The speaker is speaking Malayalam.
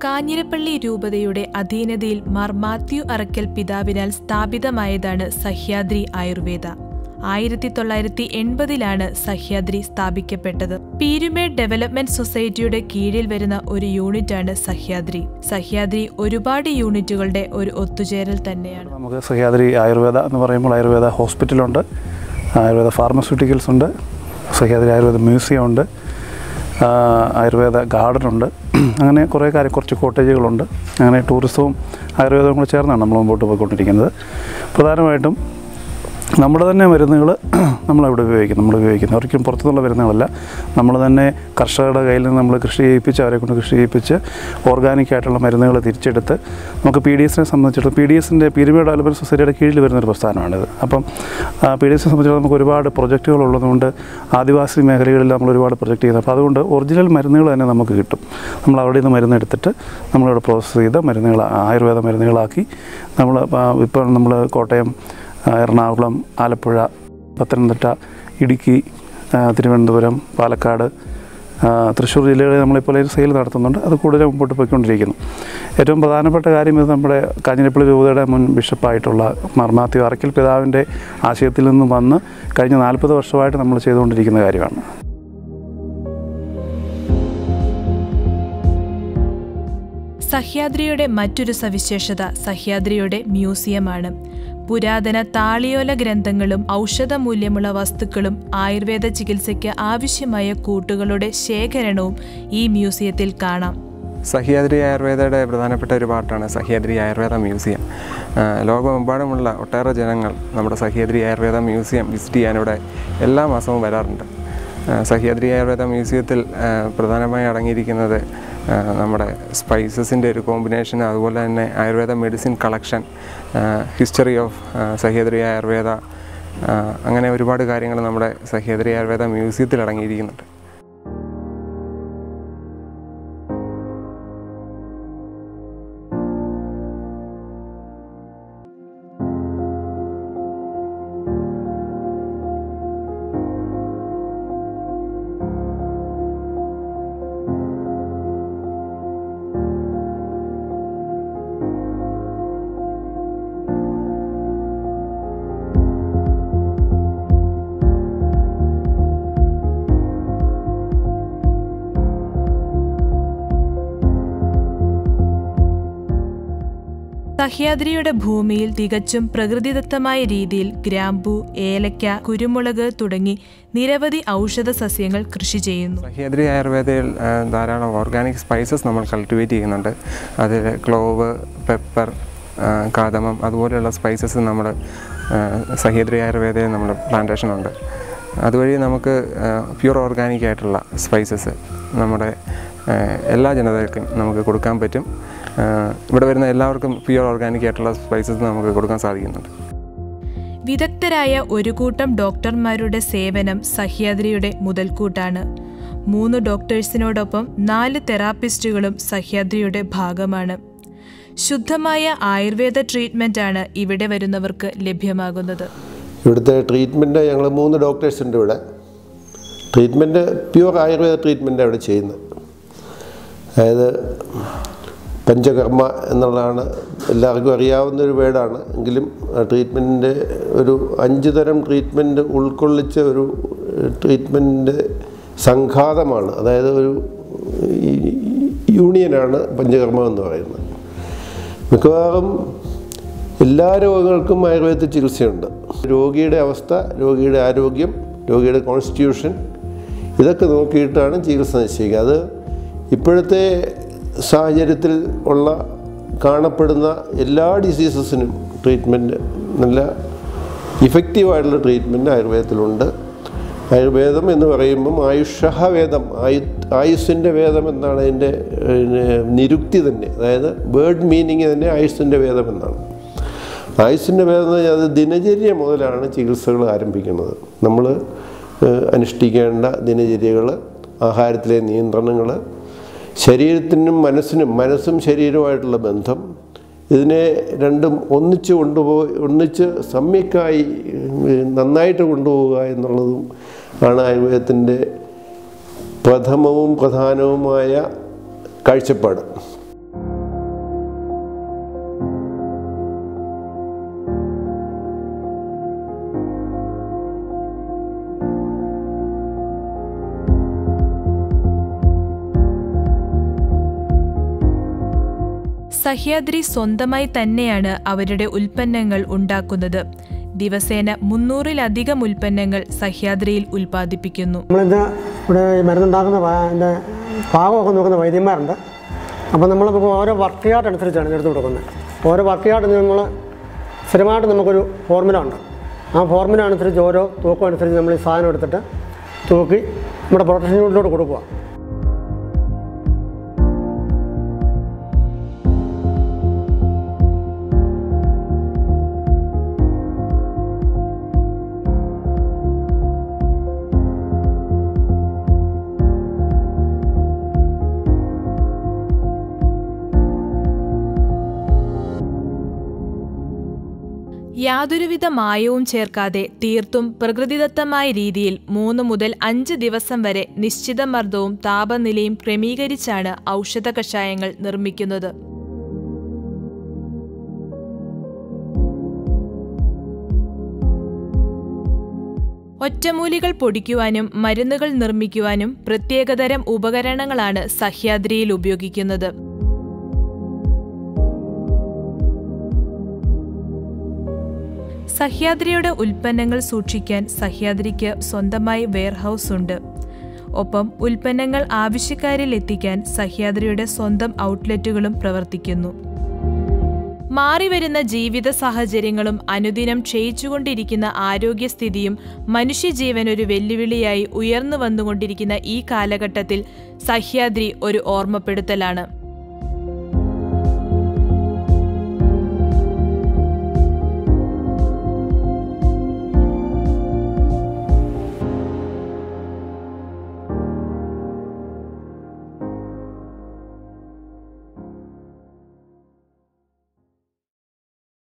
കാഞ്ഞിരപ്പള്ളി രൂപതയുടെ അധീനതയിൽ മാർ മാത്യു അറക്കൽ പിതാവിനാൽ സ്ഥാപിതമായതാണ് സഹ്യാദ്രി ആയുർവേദ ആയിരത്തി തൊള്ളായിരത്തി എൺപതിലാണ് സഹ്യാദ്രി സ്ഥാപിക്കപ്പെട്ടത് പീരുമേഡ് ഡെവലപ്മെന്റ് സൊസൈറ്റിയുടെ കീഴിൽ വരുന്ന ഒരു യൂണിറ്റാണ് സഹ്യാദ്രി സഹ്യാദ്രി ഒരുപാട് യൂണിറ്റുകളുടെ ഒരു ഒത്തുചേരൽ തന്നെയാണ് നമുക്ക് സഹ്യാദ്രി ആയുർവേദ എന്ന് പറയുമ്പോൾ ആയുർവേദ ഹോസ്പിറ്റലുണ്ട് ആയുർവേദ ഫാർമസ്യൂട്ടിക്കൽസ് ഉണ്ട് സഹ്യാദ്രി ആയുർവേദ മ്യൂസിയം ഉണ്ട് ആ, ആയുർവേദ ഗാർഡൻ ഉണ്ട് അങ്ങനെ കുറേ കാര്യം കുറച്ച് കോട്ടേജുകളുണ്ട് അങ്ങനെ ടൂറിസവും ആയുർവേദവും കൂടെ ചേർന്നാണ് നമ്മൾ മുമ്പോട്ട് പോയിക്കൊണ്ടിരിക്കുന്നത് പ്രധാനമായിട്ടും നമ്മുടെ തന്നെ മരുന്നുകൾ നമ്മളവിടെ ഉപയോഗിക്കും നമ്മൾ ഉപയോഗിക്കുന്നത് ഒരിക്കലും പുറത്തുനിന്നുള്ള മരുന്നുകളല്ല നമ്മൾ തന്നെ കർഷകരുടെ കയ്യിൽ നിന്ന് നമ്മൾ കൃഷി ചെയ്യിപ്പിച്ച് അവരെ കൊണ്ട് കൃഷി ചെയ്യിപ്പിച്ച് ഓർഗാനിക് ആയിട്ടുള്ള മരുന്നുകൾ തിരിച്ചെടുത്ത് നമുക്ക് പി ഡി എസിനെ സംബന്ധിച്ചിടത്തോളം പി ഡി എസിൻ്റെ പീരിമേഡ് ഡെവലപ്മെൻറ്റ് സൊസൈറ്റിയുടെ കീഴിൽ വരുന്നൊരു പ്രസ്ഥാനമാണിത് അപ്പം പി ഡി എസിനെ സംബന്ധിച്ചിടത്തോളം നമുക്ക് ഒരുപാട് പ്രൊജക്റ്റുകൾ ഉള്ളതുകൊണ്ട് ആദിവാസി മേഖലകളിൽ നമ്മൾ ഒരുപാട് പ്രൊജക്റ്റ് ചെയ്യുന്നത് അപ്പോൾ അതുകൊണ്ട് ഒറിജിനൽ മരുന്നുകൾ തന്നെ നമുക്ക് കിട്ടും നമ്മൾ അവിടെ നിന്ന് മരുന്ന് എടുത്തിട്ട് നമ്മളിവിടെ പ്രോസസ്സ് ചെയ്ത് മരുന്നുകൾ ആയുർവേദ മരുന്നുകളാക്കി നമ്മൾ ഇപ്പം നമ്മൾ കോട്ടയം ആ, എറണാകുളം ആലപ്പുഴ പത്തനംതിട്ട ഇടുക്കി ആ, തിരുവനന്തപുരം പാലക്കാട് ആ, തൃശ്ശൂർ ജില്ലകളിൽ നമ്മളിപ്പോൾ ഒരു സെയിൽ നടത്തുന്നുണ്ട് അത് കൂടുതൽ മുമ്പോട്ട് പോയിക്കൊണ്ടിരിക്കുന്നു ഏറ്റവും പ്രധാനപ്പെട്ട കാര്യം ഇത് നമ്മുടെ കാഞ്ഞിരപ്പള്ളി രൂപതയുടെ മുൻ ബിഷപ്പായിട്ടുള്ള മർമാത്യു അറക്കൽ പിതാവിൻ്റെ ആശയത്തിൽ നിന്നും വന്ന് കഴിഞ്ഞ നാൽപ്പത് വർഷമായിട്ട് നമ്മൾ ചെയ്തുകൊണ്ടിരിക്കുന്ന കാര്യമാണ് സഹ്യാദ്രിയുടെ മറ്റൊരു സവിശേഷത സഹ്യാദ്രിയുടെ മ്യൂസിയമാണ് പുരാതന താളിയോല ഗ്രന്ഥങ്ങളും ഔഷധമൂല്യമുള്ള വസ്തുക്കളും ആയുർവേദ ചികിത്സയ്ക്ക് ആവശ്യമായ കൂട്ടുകളുടെ ശേഖരണവും ഈ മ്യൂസിയത്തിൽ കാണാം സഹ്യാദ്രി ആയുർവേദയുടെ പ്രധാനപ്പെട്ട ഒരു പാർട്ടാണ് സഹ്യാദ്രി ആയുർവേദ മ്യൂസിയം ആ, ലോകമെമ്പാടുമുള്ള ഒട്ടേറെ ജനങ്ങൾ നമ്മുടെ സഹ്യാദ്രി ആയുർവേദ മ്യൂസിയം വിസിറ്റ് ചെയ്യാൻ ഇവിടെ എല്ലാ മാസവും വരാറുണ്ട് ആ, സഹ്യാദ്രി ആയുർവേദ മ്യൂസിയത്തിൽ ആ, പ്രധാനമായി അടങ്ങിയിരിക്കുന്നത് ആ, നമ്മുടെ സ്പൈസസിൻ്റെ ഒരു കോമ്പിനേഷൻ അതുപോലെ തന്നെ Ayurveda medicine collection history of Sahyadri Ayurveda ആ, അങ്ങനെ ഒരുപാട് കാര്യങ്ങൾ നമ്മുടെ സഹ്യാദ്രി ആയുർവേദ മ്യൂസിയത്തിൽ അടങ്ങിയിരിക്കുന്നുണ്ട് സഹ്യാദ്രിയുടെ ഭൂമിയിൽ തികച്ചും പ്രകൃതിദത്തമായ രീതിയിൽ ഗ്രാമ്പു ഏലക്ക കുരുമുളക് തുടങ്ങി നിരവധി ഔഷധ സസ്യങ്ങൾ കൃഷി ചെയ്യുന്നു സഹ്യാദ്രി ആയുർവേദയിൽ ആ, ധാരാളം ഓർഗാനിക് സ്പൈസസ് നമ്മൾ കൾട്ടിവേറ്റ് ചെയ്യുന്നുണ്ട് അതിൽ ക്ലോവ് പെപ്പർ ആ, കാദമം അതുപോലെയുള്ള സ്പൈസസ് നമ്മൾ സഹ്യാദ്രി ആയുർവേദയിൽ നമ്മൾ പ്ലാന്റേഷൻ ഉണ്ട് അതുവഴി നമുക്ക് പ്യൂർ ഓർഗാനിക് ആയിട്ടുള്ള സ്പൈസസ് നമ്മുടെ ആ, എല്ലാ ജനതകൾക്കും നമുക്ക് കൊടുക്കാൻ പറ്റും ആ, ഇവിടെ വരുന്ന എല്ലാവർക്കും പ്യൂർ ഓർഗാനിക് ആയിട്ടുള്ള സ്പൈസസ് നമുക്ക് കൊടുക്കാൻ സാധിക്കുന്നുണ്ട് വിദഗ്ധരായ ഒരു കൂട്ടം ഡോക്ടർമാരുടെ സേവനം സഹ്യാദ്രിയുടെ മുതൽക്കൂട്ടാണ് മൂന്ന് ഡോക്ടേഴ്സിനോടൊപ്പം നാല് തെറാപ്പിസ്റ്റുകളും സഹ്യാദ്രിയുടെ ഭാഗമാണ് ശുദ്ധമായ ആയുർവേദ ട്രീറ്റ്മെന്റാണ് ഇവിടെ വരുന്നവർക്ക് ലഭ്യമാകുന്നത് ഇവിടുത്തെ ട്രീറ്റ്മെൻറ്റ് ഞങ്ങൾ മൂന്ന് ഡോക്ടേഴ്സ് ഉണ്ട് ഇവിടെ ട്രീറ്റ്മെൻറ്റ് പ്യുവർ ആയുർവേദ ട്രീറ്റ്മെൻറ്റ് അവിടെ ചെയ്യുന്നത് അതായത് പഞ്ചകർമ്മ എന്നുള്ളതാണ് എല്ലാവർക്കും അറിയാവുന്ന ഒരു വേർഡാണ് എങ്കിലും ട്രീറ്റ്മെൻറ്റിൻ്റെ ഒരു അഞ്ച് തരം ട്രീറ്റ്മെൻറ്റ് ഉൾക്കൊള്ളിച്ച ഒരു ട്രീറ്റ്മെൻറ്റ് സംഘാതമാണ് അതായത് ഒരു ഈ- യൂണിയനാണ് പഞ്ചകർമ്മം എന്ന് പറയുന്നത് മിക്കവാറും എല്ലാ രോഗങ്ങൾക്കും ആയുർവേദത്തിൽ ചികിത്സയുണ്ട് രോഗിയുടെ അവസ്ഥ രോഗിയുടെ ആരോഗ്യം രോഗിയുടെ കോൺസ്റ്റിറ്റ്യൂഷൻ ഇതൊക്കെ നോക്കിയിട്ടാണ് ചികിത്സ നിശ്ചയിക്കുക അത് ഇപ്പോഴത്തെ സാഹചര്യത്തിൽ ഉള്ള കാണപ്പെടുന്ന എല്ലാ ഡിസീസസിനും ട്രീറ്റ്മെൻറ്റ് നല്ല ഇഫക്റ്റീവായിട്ടുള്ള ട്രീറ്റ്മെൻറ്റ് ആയുർവേദത്തിലുണ്ട് ആയുർവേദം എന്ന് പറയുമ്പം ആയുഷഹ വേദം ആയു ആയുസ്സിൻ്റെ വേദം എന്നാണ് അതിൻ്റെ പിന്നെ, നിരുക്തി തന്നെ അതായത് വേർഡ് മീനിങ് തന്നെ ആയുസ്സിൻ്റെ വേദം എന്നാണ് ആയുസ്സിൻ്റെ വേദം എന്ന് പറഞ്ഞാൽ അത് ദിനചര്യ മുതലാണ് ചികിത്സകൾ ആരംഭിക്കുന്നത് നമ്മൾ അനുഷ്ഠിക്കേണ്ട ദിനചര്യകൾ ആഹാരത്തിലെ നിയന്ത്രണങ്ങൾ ശരീരത്തിനും മനസ്സിനും മനസ്സും ശരീരവുമായിട്ടുള്ള ബന്ധം ഇതിനെ രണ്ടും ഒന്നിച്ച് കൊണ്ടുപോയി ഒന്നിച്ച് സമ്യക്കായി ഉം, നന്നായിട്ട് കൊണ്ടുപോവുക എന്നുള്ളതും ആണ് ആയുർവേദത്തിൻ്റെ പ്രഥമവും പ്രധാനവുമായ കാഴ്ചപ്പാട് സഹ്യാദ്രി സ്വന്തമായി തന്നെയാണ് അവരുടെ ഉൽപ്പന്നങ്ങൾ ഉണ്ടാക്കുന്നത് ദിവസേന മുന്നൂറിലധികം ഉൽപ്പന്നങ്ങൾ സഹ്യാദ്രിയിൽ ഉൽപ്പാദിപ്പിക്കുന്നു നമ്മളിത് ഇവിടെ ഈ മരുന്നുണ്ടാക്കുന്ന പാ- ഇതിൻ്റെ പാകമൊക്കെ നോക്കുന്ന വൈദ്യന്മാരുണ്ട് അപ്പോൾ നമ്മളിപ്പോൾ ഓരോ വർക്ക് യാർഡ് അനുസരിച്ചാണ് എടുത്ത് കൊടുക്കുന്നത് ഓരോ വർക്ക് യാർഡിന് നമ്മൾ സ്ഥിരമായിട്ട് നമുക്കൊരു ഫോർമുല ഉണ്ട് ആ ഫോർമുല അനുസരിച്ച് ഓരോ തൂക്കം അനുസരിച്ച് നമ്മൾ ഈ സാധനം എടുത്തിട്ട് തൂക്കി നമ്മുടെ പ്രൊഡക്ഷൻ യൂണിറ്റിലോട്ട് കൊടുക്കുക യാതൊരുവിധ മായവും ചേർക്കാതെ തീർത്തും പ്രകൃതിദത്തമായ രീതിയിൽ മൂന്ന് മുതൽ അഞ്ച് ദിവസം വരെ നിശ്ചിത മർദ്ദവും താപനിലയും ക്രമീകരിച്ചാണ് ഔഷധ കഷായങ്ങൾ നിർമ്മിക്കുന്നത് ഒറ്റമൂലികൾ പൊടിക്കുവാനും മരുന്നുകൾ നിർമ്മിക്കുവാനും പ്രത്യേകതരം ഉപകരണങ്ങളാണ് സഹ്യാദ്രിയിൽ ഉപയോഗിക്കുന്നത് സഹ്യാദ്രിയുടെ ഉൽപ്പന്നങ്ങൾ സൂക്ഷിക്കാൻ സഹ്യാദ്രിക്ക് സ്വന്തമായി വെയർഹൌസ് ഉണ്ട് ഒപ്പം ഉൽപ്പന്നങ്ങൾ ആവശ്യക്കാരിൽ എത്തിക്കാൻ സഹ്യാദ്രിയുടെ സ്വന്തം ഔട്ട്ലെറ്റുകളും പ്രവർത്തിക്കുന്നു മാറിവരുന്ന ജീവിത സാഹചര്യങ്ങളും അനുദിനം ക്ഷയിച്ചുകൊണ്ടിരിക്കുന്ന ആരോഗ്യസ്ഥിതിയും മനുഷ്യജീവൻ ഒരു വെല്ലുവിളിയായി ഉയർന്നു വന്നുകൊണ്ടിരിക്കുന്ന ഈ കാലഘട്ടത്തിൽ സഹ്യാദ്രി ഒരു ഓർമ്മപ്പെടുത്തലാണ്